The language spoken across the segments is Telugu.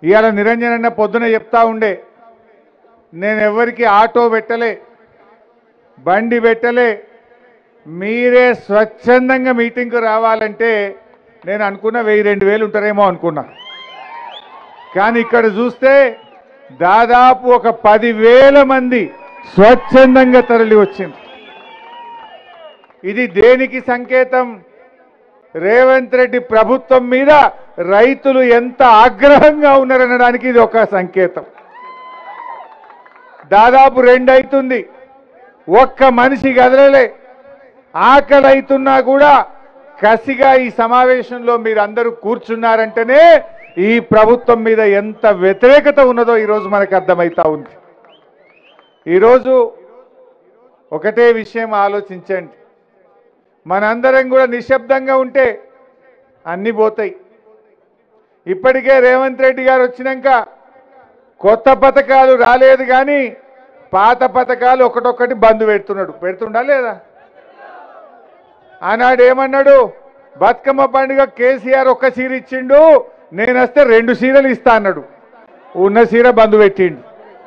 ఇవాళ నిరంజన్ అన్న పొద్దున చెప్తా ఉండే నేను ఎవరికి ఆటో పెట్టలే బండి పెట్టలే మీరే స్వచ్ఛందంగా మీటింగ్కి రావాలంటే నేను అనుకున్న వెయ్యి రెండు వేలు ఉంటారేమో అనుకున్నా కానీ ఇక్కడ చూస్తే దాదాపు ఒక పదివేల మంది స్వచ్ఛందంగా తరలి వచ్చింది ఇది దేనికి సంకేతం రేవంత్ రెడ్డి ప్రభుత్వం మీద రైతులు ఎంత ఆగ్రహంగా ఉన్నారనడానికి ఇది ఒక సంకేతం దాదాపు రెండు అవుతుంది ఒక్క మనిషి కదలలే ఆకలి అవుతున్నా కూడా కసిగా ఈ సమావేశంలో మీరు అందరూ కూర్చున్నారంటేనే ఈ ప్రభుత్వం మీద ఎంత వ్యతిరేకత ఉన్నదో ఈరోజు మనకు అర్థమవుతా ఉంది ఈరోజు ఒకటే విషయం ఆలోచించండి మనందరం కూడా నిశ్శబ్దంగా ఉంటే అన్నీ పోతాయి ఇప్పటికే రేవంత్ రెడ్డి గారు వచ్చినాక కొత్త పథకాలు రాలేదు కానీ పాత పథకాలు ఒకటొక్కటి బంద్ పెడుతున్నాడు పెడుతుండా లేదా ఆనాడు ఏమన్నాడు బతుకమ్మ పండుగ కేసీఆర్ ఒక్క చీర ఇచ్చిండు నేను వస్తే రెండు చీరలు ఇస్తా అన్నాడు ఉన్న చీర బంద్ పెట్టిండు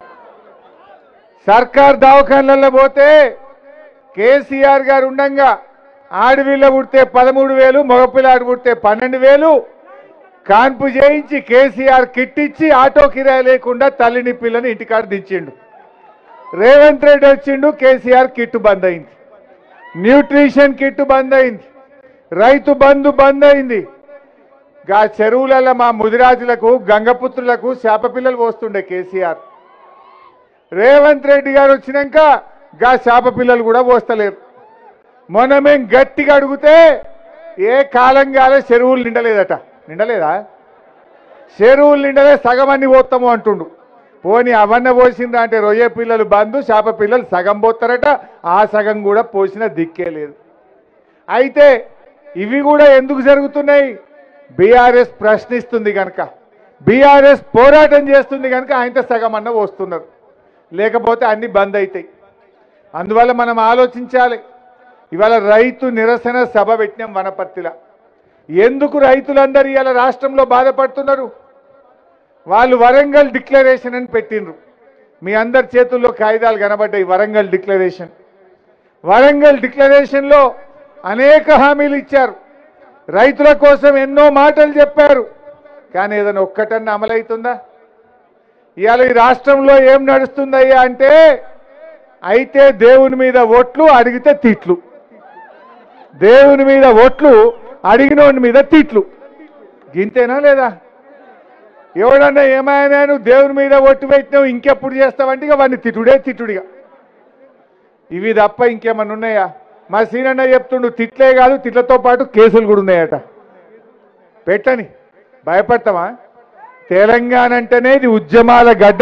సర్కార్ దవాఖాన్లలో పోతే కేసీఆర్ గారు ఉండంగా ఆడవిల్ల పుడితే పదమూడు వేలు మగపిల్లాడు పుడితే పన్నెండు వేలు కాన్పు చేయించి కేసీఆర్ కిట్ ఇచ్చి ఆటో కిరాయి లేకుండా తల్లిని పిల్లని ఇంటికాడ దించిండు రేవంత్ రెడ్డి వచ్చిండు కేసీఆర్ కిట్ బంద్ అయింది న్యూట్రిషన్ కిట్ బంద్ అయింది రైతు బంధు బంద్ అయింది గా చెరువులలో మా ముదిరాజులకు గంగపుత్రులకు చేప పిల్లలు పోస్తుండే కేసీఆర్ రేవంత్ రెడ్డి గారు వచ్చినాక గా చేప పిల్లలు కూడా పోస్తలేరు మొన్న మేం గట్టిగా అడిగితే ఏ కాలం కాలే చెరువులు నిండలేదట నిండలేదా చెరువులు నిండలే సగం అన్ని పోతాము అంటుండు పోని అవన్న పోసిండ్రా అంటే రొయ్య పిల్లలు బంధు చేప పిల్లలు సగం పోతారట ఆ సగం కూడా పోసిన దిక్కే లేదు అయితే ఇవి కూడా ఎందుకు జరుగుతున్నాయి బీఆర్ఎస్ ప్రశ్నిస్తుంది కనుక బీఆర్ఎస్ పోరాటం చేస్తుంది కనుక ఆయనతో సగం అన్న వస్తున్నారు లేకపోతే అన్ని బంద్ అవుతాయి అందువల్ల మనం ఆలోచించాలి ఇవాళ రైతు నిరసన సభ పెట్టినాం వనపర్తిలో ఎందుకు రైతులందరూ ఇవాళ రాష్ట్రంలో బాధపడుతున్నారు వాళ్ళు వరంగల్ డిక్లరేషన్ అని పెట్టిండ్రు మీ అందరి చేతుల్లో కాగితాలు కనబడ్డాయి వరంగల్ డిక్లరేషన్ వరంగల్ డిక్లరేషన్లో అనేక హామీలు ఇచ్చారు రైతుల కోసం ఎన్నో మాటలు చెప్పారు కానీ ఏదైనా ఒక్కటన్నా అమలవుతుందా ఇవాళ ఈ రాష్ట్రంలో ఏం నడుస్తుందయ్యా అంటే అయితే దేవుని మీద ఓట్లు అడిగితే తిట్లు దేవుని మీద ఓట్లు అడిగినోని మీద తిట్లు గింతేనా లేదా ఎవడన్నా ఏమైనా నువ్వు దేవుని మీద ఒట్టు పెట్టినావు ఇంకెప్పుడు చేస్తావంటే ఇక వాడిని తిట్టుడే తిట్టుడిగా ఇవి తప్ప ఇంకేమన్నా ఉన్నాయా మా సీనన్న చెప్తుండు తిట్లే కాదు తిట్లతో పాటు కేసులు కూడా ఉన్నాయట పెట్టని భయపడతామా తెలంగాణ అంటేనే ఇది ఉద్యమాల గడ్డ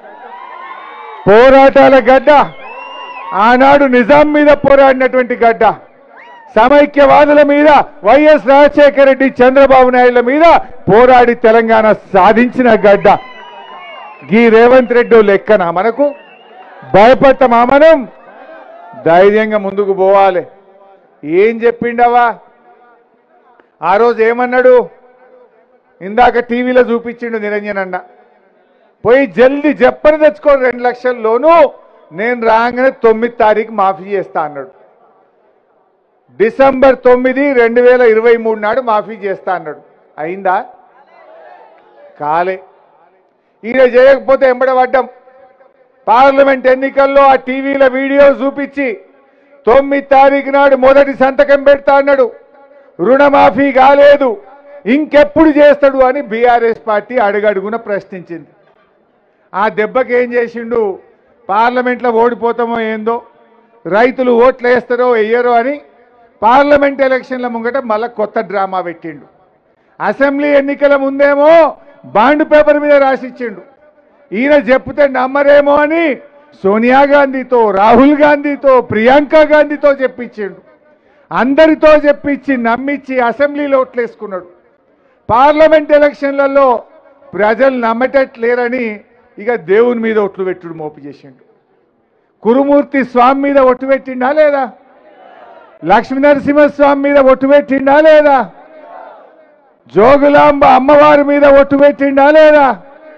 పోరాటాల గడ్డ ఆనాడు నిజాం మీద పోరాడినటువంటి గడ్డ సమైక్యవాదుల మీద వైఎస్ రాజశేఖర రెడ్డి చంద్రబాబు నాయుడుల మీద పోరాడి తెలంగాణ సాధించిన గడ్డ గీ రేవంత్ రెడ్డి లెక్కన మనకు భయపడతామా మనం ధైర్యంగా ముందుకు పోవాలి ఏం చెప్పిండవా ఆ రోజు ఏమన్నాడు ఇందాక టీవీలో చూపించిండు నిరంజన్ అన్న పోయి జల్దీ చెప్పని తెచ్చుకో రెండు లక్షల లోను నేను రాగానే తొమ్మిది తారీఖు మాఫీ చేస్తా అన్నాడు డిసెంబర్ తొమ్మిది రెండు వేల ఇరవై మూడు నాడు మాఫీ చేస్తా అన్నాడు అయిందా కాలే ఈయన చేయకపోతే ఎంబడబడ్డం పార్లమెంట్ ఎన్నికల్లో ఆ టీవీల వీడియో చూపించి తొమ్మిది తారీఖు నాడు మొదటి సంతకం పెడతా అన్నాడు రుణమాఫీ కాలేదు ఇంకెప్పుడు చేస్తాడు అని బీఆర్ఎస్ పార్టీ అడుగడుగున ప్రశ్నించింది ఆ దెబ్బకి ఏం చేసిండు పార్లమెంట్లో ఓడిపోతామో ఏందో రైతులు ఓట్లు వేస్తారో వెయ్యరో అని పార్లమెంట్ ఎలక్షన్ల ముంగట మళ్ళా కొత్త డ్రామా పెట్టిండు అసెంబ్లీ ఎన్నికల ముందేమో బాండ్ పేపర్ మీద రాసిచ్చిండు ఈయన చెప్తే నమ్మరేమో అని సోనియా గాంధీతో రాహుల్ గాంధీతో ప్రియాంక గాంధీతో చెప్పించిండు అందరితో చెప్పించి నమ్మించి అసెంబ్లీలో ఓట్లేసుకున్నాడు పార్లమెంట్ ఎలక్షన్లలో ప్రజలు నమ్మటట్లేరని ఇక దేవుని మీద ఒట్లు పెట్టుడు మోపు చేసిండు కురుమూర్తి స్వామి మీద ఒట్టు పెట్టిండా లేదా లక్ష్మీ నరసింహస్వామి మీద ఒట్టు పెట్టిండా లేదా జోగులాంబ అమ్మవారి మీద ఒట్టు పెట్టిండా లేదా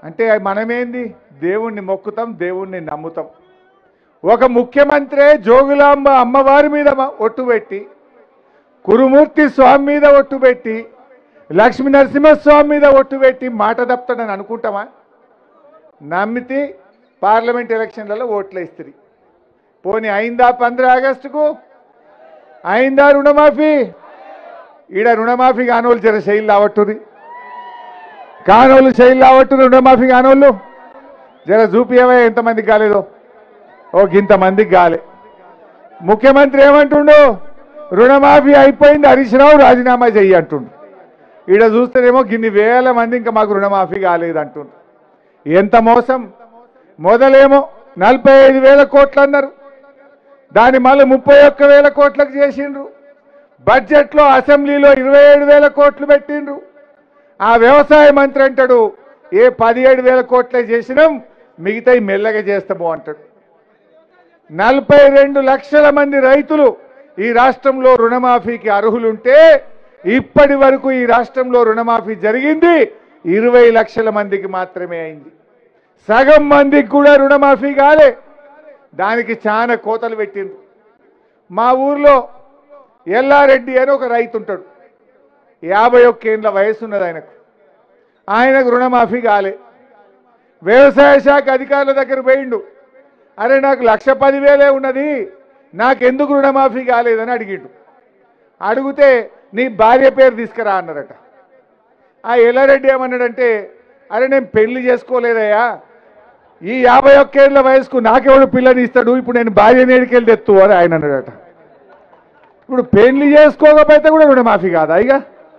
అంటే మనమేంది దేవుణ్ణి మొక్కుతాం దేవుణ్ణి నమ్ముతాం ఒక ముఖ్యమంత్రి జోగులాంబ అమ్మవారి మీద మ- ఒట్టు పెట్టి కురుమూర్తి స్వామి మీద ఒట్టు పెట్టి లక్ష్మీ నరసింహస్వామి మీద ఒట్టు పెట్టి మాట తప్పుతాడని అనుకుంటామా నమ్మితే పార్లమెంట్ ఎలక్షన్లలో ఓట్లు ఇస్తుంది పోనీ అయిందా పంద్ర ఆగస్టుకు అయిందా రుణమాఫీ ఈడ రుణమాఫీ కానోళ్ళు జర శైలి లావట్టుది కానోళ్ళు శైలి లావట్టు రుణమాఫీ కానోళ్ళు జర చూపియవే ఎంతమందికి కాలేదో ఓ ఇంతమందికి కాలే ముఖ్యమంత్రి ఏమంటుండు రుణమాఫీ అయిపోయింది హరీష్ రావు రాజీనామా చెయ్యి అంటుండు ఈడ చూస్తేనేమో గిన్ని వేల మంది ఇంకా మాకు రుణమాఫీ కాలేదు అంటుండు ఎంత మోసం మొదలేమో నలభై ఐదు వేల కోట్లు అన్నారు దాని మళ్ళీ ముప్పై ఒక్క వేల కోట్లకు చేసిండ్రు బడ్జెట్లో అసెంబ్లీలో ఇరవై ఏడు వేల కోట్లు పెట్టిండ్రు ఆ వ్యవసాయ మంత్రి అంటాడు ఏ పదిహేడు వేల కోట్లే చేసినాం మిగతాయి మెల్లగా చేస్తాము అంటాడు నలభై రెండు లక్షల మంది రైతులు ఈ రాష్ట్రంలో రుణమాఫీకి అర్హులుంటే ఇప్పటి వరకు ఈ రాష్ట్రంలో రుణమాఫీ జరిగింది ఇరవై లక్షల మందికి మాత్రమే అయింది సగం మందికి కూడా రుణమాఫీ కాలే దానికి చాలా కోతలు పెట్టిండ్రు మా ఊర్లో ఎల్లారెడ్డి అని ఒక రైతు ఉంటాడు యాభై ఒక్క ఏండ్ల వయసు ఉన్నది ఆయనకు ఆయనకు రుణమాఫీ కాలే వ్యవసాయ శాఖ అధికారుల దగ్గర పోయిండు అరే నాకు లక్ష పదివేలే ఉన్నది నాకెందుకు రుణమాఫీ కాలేదని అడిగిండు అడిగితే నీ భార్య పేరు తీసుకురా అన్నారట ఆ ఎల్లారెడ్డి ఏమన్నాడంటే అరే నేను పెళ్లి చేసుకోలేదయ్యా ఈ యాభై ఒక్కేళ్ల వయసుకు నాకెవడు పిల్లని ఇస్తాడు ఇప్పుడు నేను భార్య నేడికెళ్ళి తెత్తు అని ఆయన అన్నాడట ఇప్పుడు పెళ్లి చేసుకోకపోతే కూడా రుణమాఫీ కాదా ఇక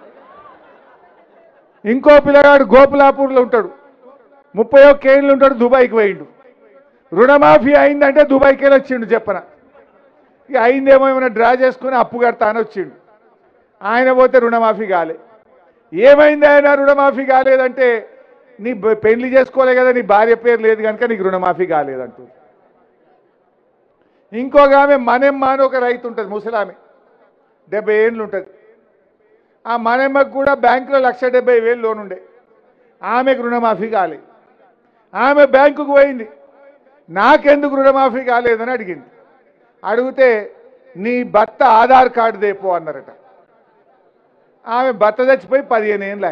ఇంకో పిల్లగాడు గోపులాపూర్లో ఉంటాడు ముప్పై ఒక్క ఏళ్ళు ఉంటాడు దుబాయ్కి పోయిండు రుణమాఫీ అయిందంటే దుబాయ్కి వెళ్ళి వచ్చిండు చెప్పన ఇక అయిందేమో ఏమైనా డ్రా చేసుకుని అప్పు కడతా అని వచ్చిండు ఆయన పోతే రుణమాఫీ కాలే ఏమైంది ఆయన రుణమాఫీ కాలేదంటే నీ బ- పెళ్లి చేసుకోలే కదా నీ భార్య పేరు లేదు కనుక నీకు రుణమాఫీ కాలేదంటూ ఇంకొక ఆమె మనెమ్మ అని ఒక రైతు ఉంటుంది ముసలామె డెబ్బై ఏళ్ళు ఉంటుంది ఆ మనెమ్మకు కూడా బ్యాంకులో లక్ష డెబ్బై వేలు లోన్ ఉండే ఆమెకు రుణమాఫీ కాలే ఆమె బ్యాంకుకు పోయింది నాకెందుకు రుణమాఫీ కాలేదని అడిగింది అడిగితే నీ భర్త ఆధార్ కార్డు దేపో అన్నారట ఆమె భర్త చచ్చిపోయి పదిహేను ఏళ్ళ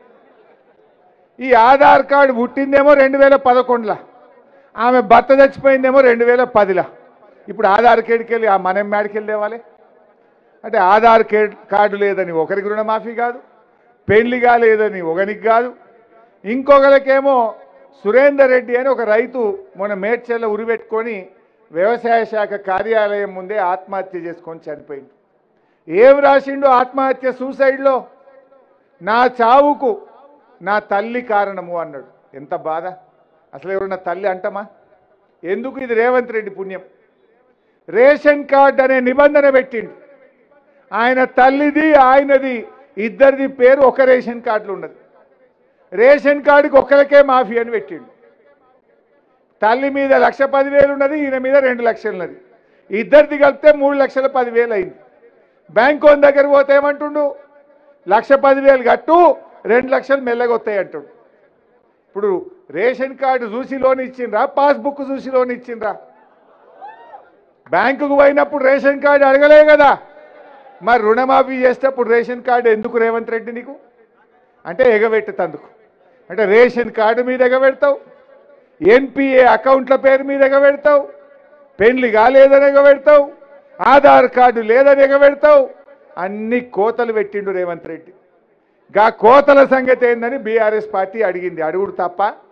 ఈ ఆధార్ కార్డు పుట్టిందేమో రెండు వేల పదకొండులా ఆమె భర్త చచ్చిపోయిందేమో రెండు వేల పదిలా ఇప్పుడు ఆధార్ కేడికెళ్ళి ఆ మనం మేడకెళ్ళి తేవాలి అంటే ఆధార్ కే- కార్డు లేదని ఒకరికి రుణమాఫీ కాదు పెళ్లి కాలేదని ఒకరికి కాదు ఇంకొకరికేమో సురేందర్ రెడ్డి అని ఒక రైతు మొన్న మేడ్చల్ల ఉరిపెట్టుకొని వ్యవసాయ శాఖ కార్యాలయం ముందే ఆత్మహత్య చేసుకొని చనిపోయింది ఏం రాసిండు ఆత్మహత్య సూసైడ్లో నా చావుకు నా తల్లి కారణము అన్నాడు ఎంత బాధ అసలు ఎవరన్నా తల్లి అంటమా ఎందుకు ఇది రేవంత్ రెడ్డి పుణ్యం రేషన్ కార్డ్ అనే నిబంధన పెట్టిండు ఆయన తల్లిది ఆయనది ఇద్దరిది పేరు ఒక రేషన్ కార్డులో ఉన్నది రేషన్ కార్డుకి ఒక్కరికే మాఫీ అని పెట్టిండు తల్లి మీద లక్ష పదివేలు ఉన్నది ఈయన మీద రెండు లక్షలు ఉన్నది ఇద్దరిది కలిపితే మూడు లక్షల పదివేలు అయింది బ్యాంక్ ఓన్ దగ్గర పోతే ఏమంటుండు లక్ష పదివేలు కట్టు రెండు లక్షలు మెల్లగా వస్తాయి అంటుండు ఇప్పుడు రేషన్ కార్డు చూసి లోన్ ఇచ్చిండ్రా పాస్బుక్ చూసి లోన్ ఇచ్చిండ్రా బ్యాంకుకు పోయినప్పుడు రేషన్ కార్డు అడగలే కదా మరి రుణమాఫీ చేసేటప్పుడు రేషన్ కార్డు ఎందుకు రేవంత్ రెడ్డి నీకు అంటే ఎగబెట్టుతందుకు అంటే రేషన్ కార్డు మీద ఎగబెడతావు ఎన్పిఏ అకౌంట్ల పేరు మీద ఎగబెడతావు పెళ్లి కాలేదని ఎగబెడతావు ఆధార్ కార్డు లేదని ఎగబెడతావు అన్ని కోతలు పెట్టిండు రేవంత్ రెడ్డి గా కోతల సంగతి ఏందని బీఆర్ఎస్ పార్టీ అడిగింది అడుగుడు తప్ప